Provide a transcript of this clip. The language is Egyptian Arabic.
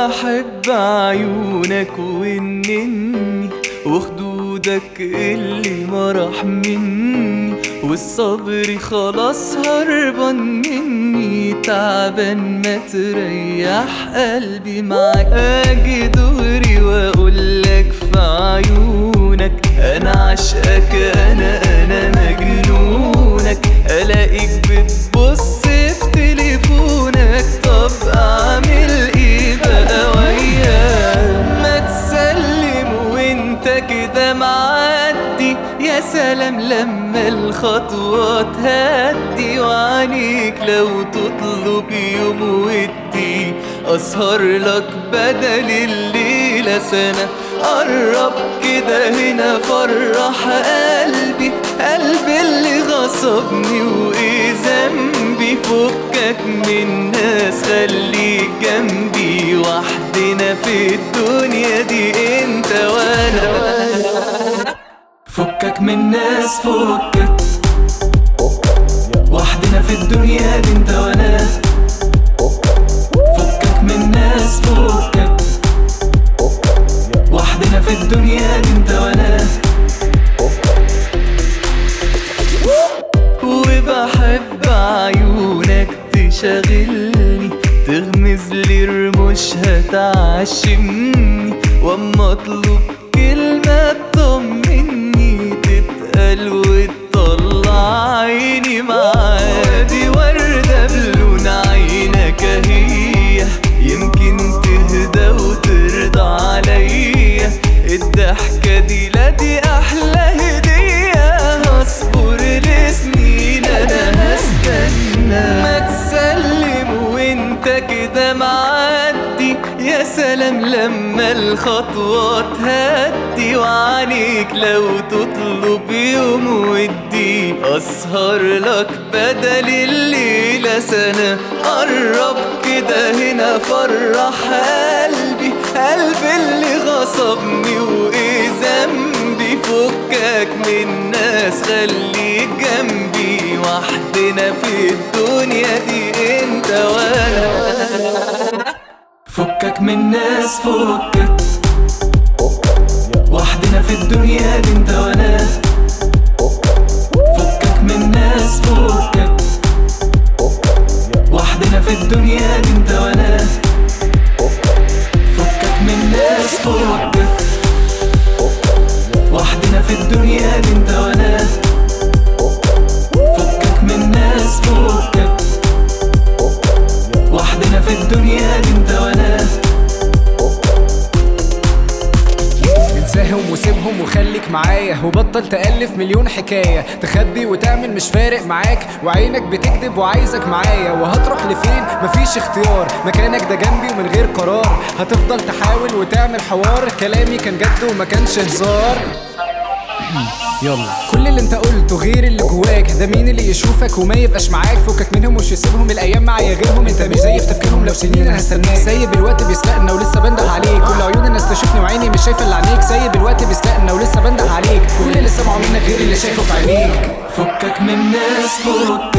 وبحب عيونك وانني وخدودك اللي ما راح مني والصبر خلاص هربان مني تعبان ما تريح قلبي معاك اجي دغري واقولك في عيونك انا عشقك انا انا مجنونك الاقيك بتبص في تليفونك طب اعمل ايه بقى وياك ما تسلم وانت كده معدي يا سلام لما الخطوة تهدي وعليك لو تطلب يوم ودي أسهر لك بدل الليلة سنة قرب كده هنا فرح قلبي قلبي اللي غصبني وإيه ذنبي فكك من ناس خليك جنبي وحدنا في الدنيا دي انت وانا فكك من ناس فكك وحدنا في الدنيا دي انت وانا فكك من ناس فكك وحدنا في الدنيا دي انت وانا وبحب عيونك تشغلني تغمز لي رموشها تعشمني واما اطلب كلمة تطمني تتقل وتطلع عيني معاك دي وردة بلون عينك هي يمكن تهدى وترضى عليا الضحكة دي لا دي أحلى هدية هصبر لسنين أنا هستنى ما تسلم وانت كده معدي يا سلام لما الخطوة تهدي وعليك لو تطلب يوم ودي أسهر لك بدل الليلة سنة قرب كده هنا فرح قلبي قلبي اللي غصبني وإيه ذنبي فكك من ناس خليك جنبي وحدنا في الدنيا دي انت وانا فكك من ناس فكك وحدنا في الدنيا دي انت وانا فكك من ناس فكك وحدنا في الدنيا دي انت وانا فكك من ناس فكك وحدنا في الدنيا دي انت وانا فكك من ناس فكك وحدنا في الدنيا دي انت وانا انساهم وسيبهم وخليك معايا وبطل تألف مليون حكاية تخبي وتعمل مش فارق معاك وعينك بتكذب وعايزك معايا وهتروح لفين مفيش اختيار مكانك ده جنبي ومن غير قرار هتفضل تحاول وتعمل حوار كلامي كان جد وما كانش هزار يلا كل اللي انت قلته غير اللي جواك ده مين اللي يشوفك وما يبقاش معاك فكك منهم مش يسيبهم الايام معايا غيرهم انت مش زي في تفكيرهم لو سنين انا هستناك سايب الوقت بيسرقنا ولسه بنده عليك كل عيون الناس تشوفني وعيني مش شايفه اللي عينيك سايب الوقت بيسرقنا ولسه بنده عليك كل اللي سمعوا منك غير اللي شايفه في عينيك فكك من ناس فكك